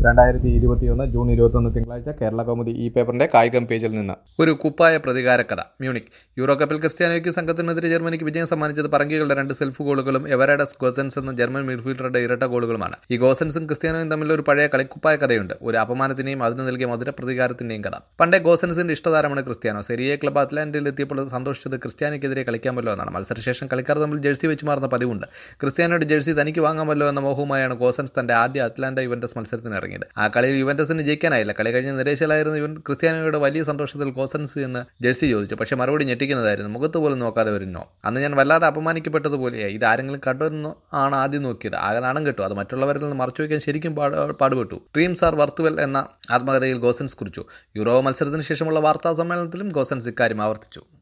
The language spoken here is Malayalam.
രണ്ടായിരത്തി ഇരുപത്തിയൊന്ന് ജൂൺ ഇരുപത്തൊന്ന് തിങ്കളാഴ്ച കേരള കൗമുദി ഈ പേപ്പറിന്റെ കായികം പേജിൽ നിന്ന് ഒരു കുപ്പായ പ്രതികാര കഥ മ്യൂണിക് യൂറോ കപ്പിൽ ക്രിസ്ത്യാനോയ്ക്ക് സംഘത്തിനെതിരെ ജർമ്മനിക്ക് വിജയം സമ്മാനിച്ചത് പറങ്കികളുടെ രണ്ട് സെൽഫ് ഗോളുകളും എവരാഡസ് ഗോസൻസ് എന്ന ജർമ്മൻ മിഡ്ഫീൽഡറുടെ ഇരട്ട ഗോളുകളുമാണ് ഈ ഗോസൻസും ക്രിസ്ത്യാനോയും തമ്മിൽ ഒരു പഴയ കളിക്കുപ്പായ കഥയുണ്ട് ഒരു അപമാനത്തിന്റെയും അതിന് നൽകിയ മധുര പ്രതികാരത്തിന്റെയും കഥ പണ്ടേ ഗോസൻസിന്റെ ഇഷ്ടതാരമാണ് ക്രിസ്ത്യാനോ സെരിയെ ക്ലബ് അറ്റ്ലാന്റയിൽ എത്തിയപ്പോൾ സന്തോഷിച്ചത് ക്രിസ്ത്യാനിക്കെതിരെ കളിക്കാമല്ലോ എന്നാണ് മത്സരശേഷം കളിക്കാർ തമ്മിൽ ജേഴ്സി വെച്ച് മാറുന്ന പതിവുണ്ട് ക്രിസ്ത്യാനോയുടെ ജേഴ്സി തനിക്ക് വാങ്ങാമല്ലോ എന്ന മോഹവുമായാണ് ഗോസൻസ് തന്റെ ആദ്യ അറ്റ്ലാന്റ യുവന്റസ് മത്സരത്തിന് ഇറങ്ങിയത് ആ കളിയിൽ യുവന്റസിന് ജയിക്കാനായില്ല കളി കഴിഞ്ഞ് നിരേശലായിരുന്ന യുവൻ ക്രിസ്ത്യാനോയുടെ വലിയ സന്തോഷത്തിൽ ഗോസൻസ് എന്ന് ജേഴ്സി ചോദിച്ചു പക്ഷേ മറുപടി ഞെട്ടിക്കുന്നതായിരുന്നു മുഖത്ത് പോലും നോക്കാതെ വരുന്നോ അന്ന് ഞാൻ വല്ലാതെ അപമാനിക്കപ്പെട്ടതുപോലെയായി ഇത് ആരെങ്കിലും കണ്ടെന്ന് ആണ് ആദ്യം നോക്കിയത് ആകെ നാണം കിട്ടും അത് മറ്റുള്ളവരിൽ നിന്ന് മറച്ചു വയ്ക്കാൻ ശരിക്കും പാട് പാടുപെട്ടു ഡ്രീംസ് ആർ വർത്തുവൽ എന്ന ആത്മകഥയിൽ ഗോസൻസ് കുറിച്ചു യൂറോ മത്സരത്തിന് ശേഷമുള്ള വാർത്താ സമ്മേളനത്തിലും ഗോസൻസ് ഇക്കാര്യം ആവർത്തിച്ചു